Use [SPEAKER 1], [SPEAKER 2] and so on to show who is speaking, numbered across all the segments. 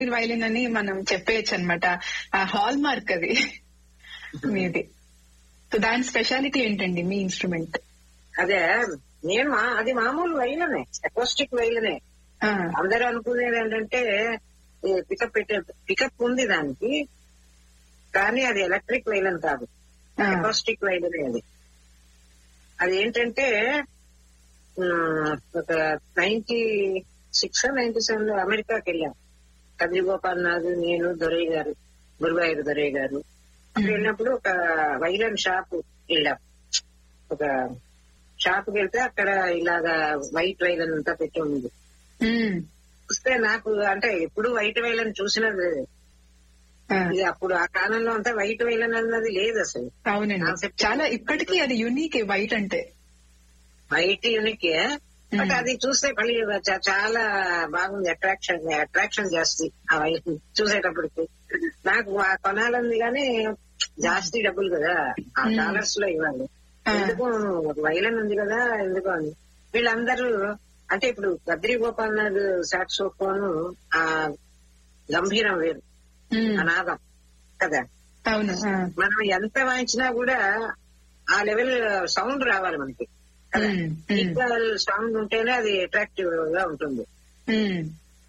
[SPEAKER 1] Violin అని మనం చెప్పేయచ్చు అనమాట ఆ హాల్ మార్క్ అది మీది సో దాని స్పెషాలిటీ ఏంటండి మీ ఇన్స్ట్రుమెంట్
[SPEAKER 2] అదే నేను మా- అది మామూలు వైలనే అకోస్టిక్ వైలనే అందరూ అనుకునేది ఏంటంటే పికప్ పెట్టే పికప్ ఉంది దానికి కానీ అది ఎలక్ట్రిక్ వైలన్ కాదు అకోస్టిక్ వైలనే అది అది ఏంటంటే ఉమ్, ఒక నైన్టీ సిక్స్ నైన్టీ సెవెన్ లో అమెరికాకి వెళ్ళాం కదిరి గోపాల్ నాథ్ నేను దొరయ్య గారు గురువాయూరు దొరయ్య గారు అక్కడ వెళ్ళినప్పుడు ఒక వైలన్ షాప్ వెళ్ళాం ఒక షాప్ కి వెళ్తే అక్కడ ఇలాగా వైట్ వైలన్ అంతా పెట్టి ఉంది చూస్తే నాకు అంటే ఎప్పుడు వైట్ వైలన్ చూసినది లేదు. ఇది అప్పుడు ఆ కాలంలో అంతా వైట్ వైలన్ అన్నది లేదు అసలు
[SPEAKER 1] అవునండి
[SPEAKER 2] Concept.
[SPEAKER 1] చాలా ఇప్పటికీ అది యునీక్ వైట్ అంటే
[SPEAKER 2] వైట్ యూనిక్ బట్ అది చూస్తే మళ్ళీ చా- చాలా బాగుంది అట్రాక్షన్ అట్రాక్షన్ జాస్తి ఆ వైట్ చూసేటప్పటికి నాకు ఆ కొనాలంది కానీ జాస్తి డబ్బులు కదా ఆ
[SPEAKER 1] Hmm.
[SPEAKER 2] డాలర్స్ లో ఇవ్వాలి
[SPEAKER 1] Ah.
[SPEAKER 2] ఎందుకు వైలన్ ఉంది కదా ఎందుకు అని వీళ్ళందరూ అంటే ఇప్పుడు కద్రి గోపాల్ నాథ్ సాక్సోఫోన్ ఆ గంభీరం వేరు
[SPEAKER 1] ఉమ్,
[SPEAKER 2] ఆ నాదం కదా
[SPEAKER 1] అవును ఆ,
[SPEAKER 2] మనం ఎంత వాయించినా కూడా ఆ లెవెల్ సౌండ్ రావాలి మనకి కదా
[SPEAKER 1] ఉమ్, ఉమ్,
[SPEAKER 2] ఈక్వల్ సౌండ్ ఉంటేనే అది అట్రాక్టివ్ గా ఉంటుంది
[SPEAKER 1] ఉమ్,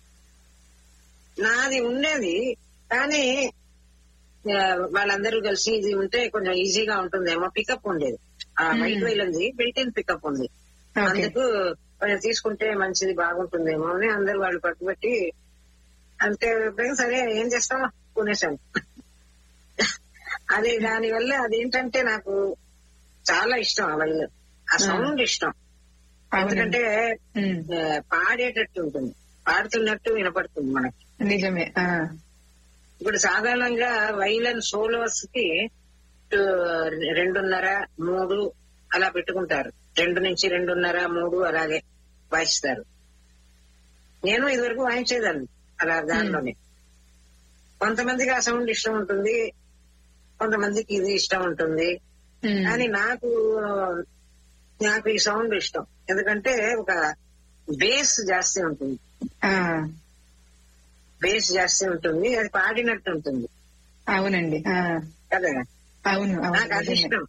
[SPEAKER 2] నాది ఉండేది కానీ ఆ, వాళ్ళందరూ కలిసి ఇది ఉంటే కొంచెం ఈజీగా ఉంటుందేమో పికప్ ఉండేది ఆ
[SPEAKER 1] Hmm.
[SPEAKER 2] వైట్ వెళ్ళింది బిల్ట్ ఇన్ పికప్ ఉంది
[SPEAKER 1] ఓకే
[SPEAKER 2] అందుకు కొంచెం తీసుకుంటే మంచిది బాగుంటుందేమో అని అందరు వాళ్ళు పట్టుబట్టి అంతే ఎప్పుడైనా సరే ఏం చేస్తాం కొనేసాను అదే దాని వల్ల అదేంటంటే నాకు చాలా ఇష్టం ఆ వైల్ ఆ సౌండ్ ఇష్టం
[SPEAKER 1] అవునండి
[SPEAKER 2] ఎందుకంటే
[SPEAKER 1] ఉమ్,
[SPEAKER 2] ఆ, పాడేటట్టు ఉంటుంది పాడుతున్నట్టు వినపడుతుంది మనకి
[SPEAKER 1] నిజమే ఆ,
[SPEAKER 2] ఇప్పుడు సాధారణంగా వైలన్ సోలోస్ కి ఆ, రెండున్నర మూడు అలా పెట్టుకుంటారు రెండు నుంచి రెండున్నర మూడు అలాగే వాయిస్తారు నేను ఇదివరకు వాయించేదాన్ని అలా దానిలోనే కొంతమందికి ఆ సౌండ్ ఇష్టం ఉంటుంది కొంతమందికి ఇది ఇష్టం ఉంటుంది
[SPEAKER 1] ఉమ్,
[SPEAKER 2] కానీ నాకు నాకు ఈ సౌండ్ ఇష్టం ఎందుకంటే ఒక బేస్ జాస్తి ఉంటుంది
[SPEAKER 1] ఆ,
[SPEAKER 2] బేస్ జాస్తి ఉంటుంది అది పాడినట్టు ఉంటుంది
[SPEAKER 1] అవునండి ఆ,
[SPEAKER 2] కదా
[SPEAKER 1] అవును అవును
[SPEAKER 2] నాకు అది
[SPEAKER 1] నిజమే.
[SPEAKER 2] ఇష్టం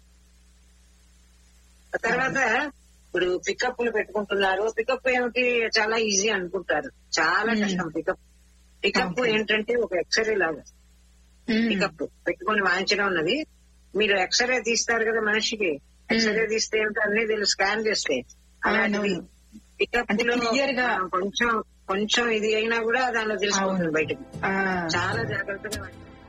[SPEAKER 2] ఆ తర్వాత ఇప్పుడు పికప్లు పెట్టుకుంటున్నారు పికప్ ఏమిటి చాలా ఈజీ అనుకుంటారు చాలా
[SPEAKER 1] Hmm.
[SPEAKER 2] కష్టం పికప్ పికప్
[SPEAKER 1] Okay.
[SPEAKER 2] ఏంటంటే ఒక ఎక్స్రే లాగా
[SPEAKER 1] ఉమ్,
[SPEAKER 2] పికప్ పెట్టుకొని వాయించడం ఉన్నది మీరు ఎక్స్రే తీస్తారు కదా మనిషికి ఎక్స్రే తీస్తే ఏమిటో అన్ని వీళ్ళు స్కాన్ చేస్తే అలాంటివి
[SPEAKER 1] అవునవును.
[SPEAKER 2] పికప్
[SPEAKER 1] అంటే
[SPEAKER 2] లో
[SPEAKER 1] clear గా-
[SPEAKER 2] మనం కొంచెం కొంచెం ఇది అయినా కూడా దానిలో తెలుసుకుంటుంది
[SPEAKER 1] అవును.
[SPEAKER 2] బయటకు
[SPEAKER 1] ఆ,
[SPEAKER 2] చాలా జాగ్రత్తగా వాయించాలి.